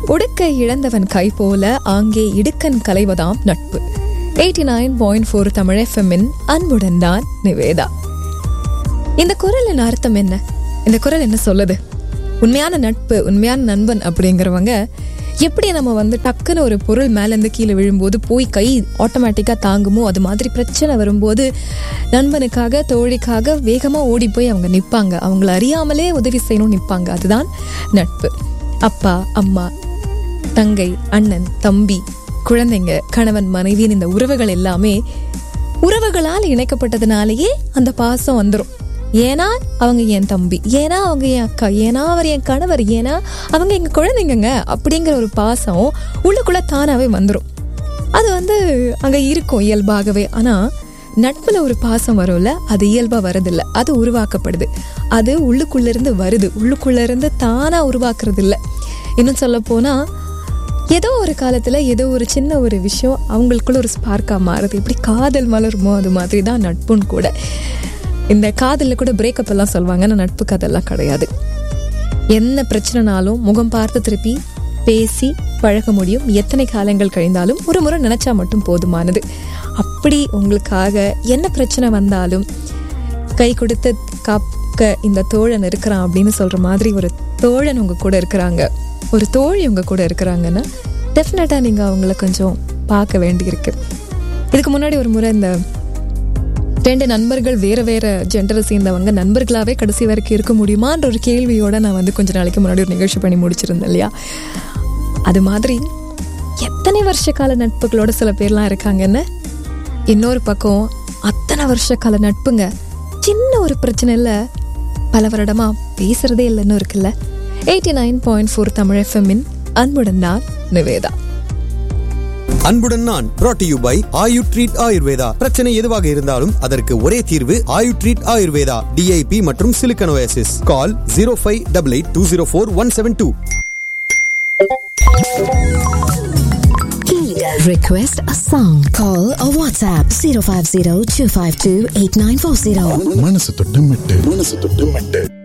உடுக்கை இழந்தவன் கை போல ஆங்கே இடுக்கன் கலைவதாம் நட்பு eighty nine point four Tamil எஃப்எம்மின் அன்புடன் தான் நிவேதா இந்த குரலின் அர்த்தம் என்ன இந்த குரல் என்ன சொல்லுது உண்மையான நட்பு உண்மையான நண்பன் அப்படிங்கிறவங்க எப்படி நம்ம வந்து டக்குன்னு ஒரு பொருள் மேலேருந்து கீழே விழும்போது போய் கை ஆட்டோமேட்டிக்காக தாங்குமோ அது மாதிரி பிரச்சனை வரும்போது நண்பனுக்காக தோழிக்காக வேகமாக ஓடி போய் அவங்க நிற்பாங்க அவங்கள அறியாமலே உதவி செய்யணும் நிற்பாங்க அதுதான் நட்பு அப்பா அம்மா தங்கை அண்ணன் தம்பி குழந்தைங்க கணவன் மனைவியின் இந்த உறவுகள் எல்லாமே உறவுகளால் இணைக்கப்பட்டதுனாலேயே அந்த பாசம் வந்துடும் ஏன்னா அவங்க என் தம்பி ஏன்னா அவங்க என் அக்கா ஏன்னா அவர் என் கணவர் ஏன்னா அவங்க எங்க குழந்தைங்கங்க அப்படிங்கிற ஒரு பாசம் உள்ளுக்குள்ள தானாவே வந்துடும் அது வந்து அங்க இருக்கும் இயல்பாகவே ஆனா நட்புல ஒரு பாசம் வரும்ல அது இயல்பா வரதில்ல அது உருவாக்கப்படுது அது உள்ளுக்குள்ள இருந்து வருது உள்ளுக்குள்ள இருந்து தானா உருவாக்குறது இல்ல இன்னும் சொல்ல போனா ஏதோ ஒரு காலத்துல ஏதோ ஒரு சின்ன ஒரு விஷயம் அவங்களுக்குள்ள ஒரு ஸ்பார்க்கா மாறுது எப்படி காதல் மலருமோ அது மாதிரி தான் நட்புன்னு கூட இந்த காதலில் கூட பிரேக்கப் எல்லாம் சொல்லுவாங்க ஆனால் நட்புக்கு அதெல்லாம் கிடையாது என்ன பிரச்சனைனாலும் முகம் பார்த்து திருப்பி பேசி பழக முடியும் எத்தனை காலங்கள் கழிந்தாலும் ஒரு முறை நினைச்சா மட்டும் போதுமானது அப்படி உங்களுக்காக என்ன பிரச்சனை வந்தாலும் கை கொடுத்து காக்க இந்த தோழன் இருக்கிறான் அப்படின்னு சொல்ற மாதிரி ஒரு தோழன் உங்க கூட இருக்கிறாங்க ஒரு தோழி உங்க கூட இருக்கிறாங்கன்னா டெஃபினட்டா நீங்க அவங்கள கொஞ்சம் பார்க்க வேண்டியிருக்கு இதுக்கு முன்னாடி ஒரு முறை இந்த ரெண்டு நண்பர்கள் வேற வேற ஜெண்டரை சேர்ந்தவங்க நண்பர்களாவே கடைசி வரைக்கும் இருக்க முடியுமான்ற ஒரு கேள்வியோட நான் வந்து கொஞ்ச நாளைக்கு முன்னாடி ஒரு நிகழ்ச்சி பண்ணி முடிச்சிருந்தேன் இல்லையா அது மாதிரி எத்தனை வருஷ கால நட்புகளோட சில பேர்லாம் இருக்காங்கன்னு இன்னொரு பக்கம் அத்தனை வருஷ கால நட்புங்க சின்ன ஒரு பிரச்சனை இல்ல பல வருடமா பேசுறதே இல்லைன்னு இருக்குல்ல eighty nine point four Tamil எஃப்எம்மின் அன்புடன் நான் நிவேதா அன்புடன் நான் brought to you by Ayu treat Ayurveda பிரச்சனை எதுவாக இருந்தாலும் அதற்கு ஒரே தீர்வு ஆயு ட்ரீட் ஆயுர்வேதா டிஐபி மற்றும் சிலிக்கனோசிஸ் call zero five double eight two zero four one seven two Request a song. Call or WhatsApp 050 252 8940. மனசு தொட்டு மெட்டு மனசு தொட்டு மெட்டு